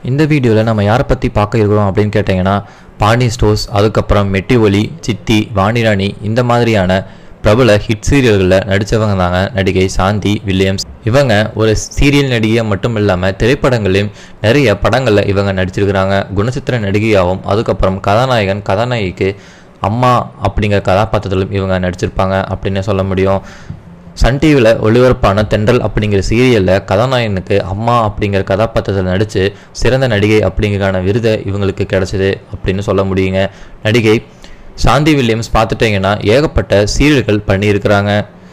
இந்த வீடியோவில் நம்ம யாரை பற்றி பார்க்க இருக்கிறோம் அப்படின்னு கேட்டிங்கன்னா பாண்டி ஸ்டோர்ஸ் அதுக்கப்புறம் மெட்டி ஒலி சித்தி வாணிராணி இந்த மாதிரியான பிரபல ஹிட் சீரியல்களில் நடித்தவங்க தாங்க நடிகை சாந்தி வில்லியம்ஸ் இவங்க ஒரு சீரியல் நடிகையாக மட்டும் இல்லாமல் திரைப்படங்களையும் நிறைய படங்களில் இவங்க நடிச்சிருக்கிறாங்க குணச்சித்திர நடிகையாகவும் அதுக்கப்புறம் கதாநாயகன் கதாநாயகிக்கு அம்மா அப்படிங்கிற கதாபாத்திரத்திலும் இவங்க நடிச்சிருப்பாங்க அப்படின்னு சொல்ல முடியும் சன் டிவியில் ஒளிபரப்பான தென்றல் அப்படிங்கிற சீரியலில் கதாநாயகனுக்கு அம்மா அப்படிங்கிற கதாபாத்திரத்தில் நடித்து சிறந்த நடிகை அப்படிங்கிறக்கான விருதை இவங்களுக்கு கிடைச்சது அப்படின்னு சொல்ல முடியுங்க நடிகை சாந்தி வில்லியம்ஸ் பார்த்துட்டிங்கன்னா ஏகப்பட்ட சீரியல்கள் பண்ணியிருக்கிறாங்க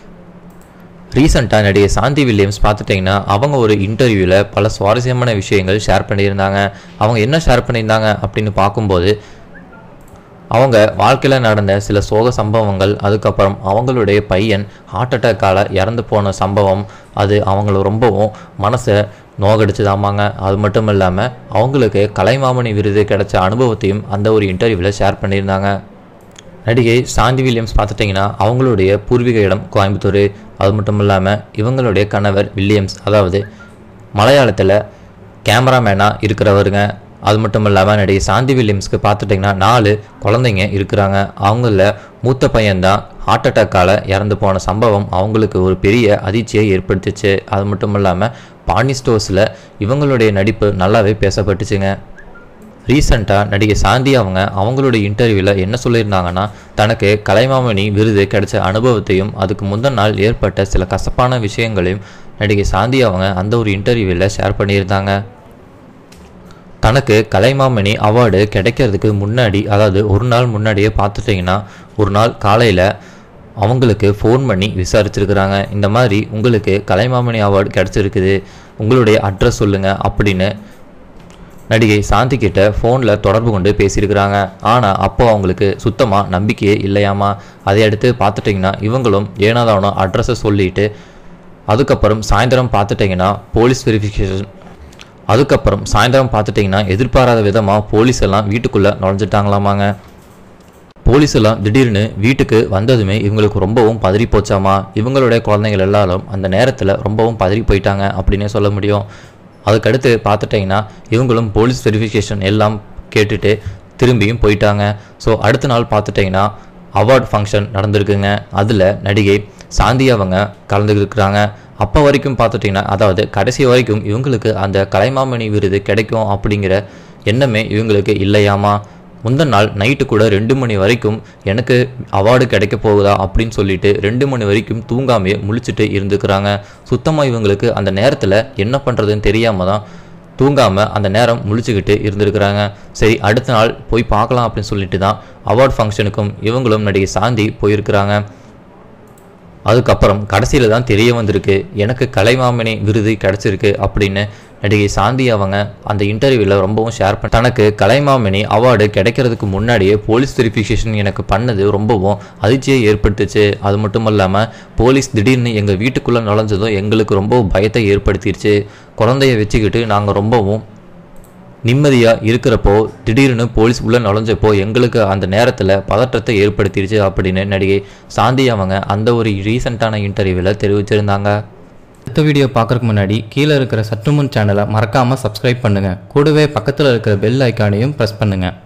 ரீசெண்டாக நடிகை சாந்தி வில்லியம்ஸ் பார்த்துட்டிங்கன்னா அவங்க ஒரு இன்டர்வியூவில் பல சுவாரஸ்யமான விஷயங்கள் ஷேர் பண்ணியிருந்தாங்க அவங்க என்ன ஷேர் பண்ணியிருந்தாங்க அப்படின்னு பார்க்கும்போது அவங்க வாழ்க்கையில் நடந்த சில சோக சம்பவங்கள் அதுக்கப்புறம் அவங்களுடைய பையன் ஹார்ட் அட்டாக்கால் இறந்து போன சம்பவம் அது அவங்கள ரொம்பவும் மனசை நோகடிச்சதாமாங்க அது மட்டும் இல்லாமல் அவங்களுக்கு கலைமாமணி விருது கிடைச்ச அனுபவத்தையும் அந்த ஒரு இன்டர்வியூவில் ஷேர் பண்ணியிருந்தாங்க நடிகை சாந்தி வில்லியம்ஸ் பார்த்துட்டிங்கன்னா அவங்களுடைய பூர்வீக இடம் கோயம்புத்தூர் அது மட்டும் இல்லாமல் இவங்களுடைய கணவர் வில்லியம்ஸ் அதாவது மலையாளத்தில் கேமராமேனாக இருக்கிறவருங்க அது மட்டும் இல்லாமல் நடிகை சாந்தி வில்லியம்ஸ்க்கு பார்த்துட்டிங்கன்னா நாலு குழந்தைங்க இருக்கிறாங்க அவங்கள மூத்த பையன்தான் ஹார்ட் அட்டாக்கால் இறந்து போன சம்பவம் அவங்களுக்கு ஒரு பெரிய அதிர்ச்சியை ஏற்படுத்துச்சு அது மட்டும் இல்லாமல் பாண்டி ஸ்டோர்ஸில் இவங்களுடைய நடிப்பு நல்லாவே பேசப்பட்டுச்சுங்க ரீசண்டாக நடிகை சாந்தி அவங்க அவங்களுடைய இன்டர்வியூவில் என்ன சொல்லியிருந்தாங்கன்னா தனக்கு கலைமாமணி விருது கிடைச்ச அனுபவத்தையும் அதுக்கு முந்தின நாள் ஏற்பட்ட சில கசப்பான விஷயங்களையும் நடிகை சாந்தி அவங்க அந்த ஒரு இன்டர்வியூவில் ஷேர் பண்ணியிருந்தாங்க தனக்கு கலைமாமணி அவார்டு கிடைக்கிறதுக்கு முன்னாடி அதாவது ஒரு நாள் முன்னாடியே பார்த்துட்டிங்கன்னா ஒரு நாள் காலையில் அவங்களுக்கு ஃபோன் பண்ணி விசாரிச்சிருக்கிறாங்க இந்த மாதிரி உங்களுக்கு கலைமாமணி அவார்டு கிடச்சிருக்குது உங்களுடைய அட்ரஸ் சொல்லுங்கள் அப்படின்னு நடிகை சாந்தி கிட்ட ஃபோனில் தொடர்பு கொண்டு பேசியிருக்கிறாங்க ஆனால் அப்போ அவங்களுக்கு சுத்தமாக நம்பிக்கையே இல்லையாமா அதை அடுத்து பார்த்துட்டிங்கன்னா இவங்களும் ஏனாதானோ அட்ரஸை சொல்லிட்டு அதுக்கப்புறம் சாயந்தரம் பார்த்துட்டிங்கன்னா போலீஸ் வெரிஃபிகேஷன் அதுக்கப்புறம் சாயந்தரம் பார்த்துட்டிங்கன்னா எதிர்பாராத விதமாக போலீஸ் எல்லாம் வீட்டுக்குள்ளே நுழைஞ்சிட்டாங்களாமாங்க போலீஸ் எல்லாம் திடீர்னு வீட்டுக்கு வந்ததுமே இவங்களுக்கு ரொம்பவும் பதறி போச்சாமா இவங்களுடைய குழந்தைகள் எல்லாரும் அந்த நேரத்தில் ரொம்பவும் பதறி போயிட்டாங்க அப்படின்னே சொல்ல முடியும் அதுக்கடுத்து பார்த்துட்டிங்கன்னா இவங்களும் போலீஸ் வெரிஃபிகேஷன் எல்லாம் கேட்டுட்டு திரும்பியும் போயிட்டாங்க ஸோ அடுத்த நாள் பார்த்துட்டிங்கன்னா அவார்ட் ஃபங்க்ஷன் நடந்திருக்குங்க அதில் நடிகை சாந்தி அவங்க கலந்துருக்குறாங்க அப்போ வரைக்கும் பார்த்துட்டிங்கன்னா அதாவது கடைசி வரைக்கும் இவங்களுக்கு அந்த கலைமாமணி விருது கிடைக்கும் அப்படிங்கிற எண்ணமே இவங்களுக்கு இல்லையாமா முந்தின நாள் நைட்டு கூட ரெண்டு மணி வரைக்கும் எனக்கு அவார்டு கிடைக்க போகுதா அப்படின்னு சொல்லிட்டு ரெண்டு மணி வரைக்கும் தூங்காமையே முழிச்சிட்டு இருந்துக்கிறாங்க சுத்தமாக இவங்களுக்கு அந்த நேரத்தில் என்ன பண்ணுறதுன்னு தெரியாமல் தான் தூங்காமல் அந்த நேரம் முழிச்சுக்கிட்டு இருந்திருக்கிறாங்க சரி அடுத்த நாள் போய் பார்க்கலாம் அப்படின்னு சொல்லிட்டு தான் அவார்ட் ஃபங்க்ஷனுக்கும் இவங்களும் நடிகை சாந்தி போயிருக்கிறாங்க அதுக்கப்புறம் கடைசியில் தான் தெரிய வந்திருக்கு எனக்கு கலைமாமணி விருது கிடச்சிருக்கு அப்படின்னு நடிகை சாந்தி அவங்க அந்த இன்டர்வியூவில் ரொம்பவும் ஷேர் பண்ண தனக்கு கலைமாமணி அவார்டு கிடைக்கிறதுக்கு முன்னாடியே போலீஸ் வெரிஃபிகேஷன் எனக்கு பண்ணது ரொம்பவும் அதிர்ச்சியை ஏற்படுத்துச்சு அது மட்டும் இல்லாமல் போலீஸ் திடீர்னு எங்கள் வீட்டுக்குள்ளே நுழைஞ்சதும் எங்களுக்கு ரொம்ப பயத்தை ஏற்படுத்திடுச்சு குழந்தைய வச்சுக்கிட்டு நாங்கள் ரொம்பவும் நிம்மதியாக இருக்கிறப்போ திடீர்னு போலீஸ் உள்ளே நுழைஞ்சப்போ எங்களுக்கு அந்த நேரத்தில் பதற்றத்தை ஏற்படுத்திடுச்சு அப்படின்னு நடிகை சாந்தி அவங்க அந்த ஒரு ரீசெண்டான இன்டர்வியூவில் தெரிவிச்சிருந்தாங்க அடுத்த வீடியோ பார்க்குறதுக்கு முன்னாடி கீழே இருக்கிற சற்றுமுன் சேனலை மறக்காமல் சப்ஸ்கிரைப் பண்ணுங்கள் கூடவே பக்கத்தில் இருக்கிற பெல் ஐக்கானையும் ப்ரெஸ் பண்ணுங்கள்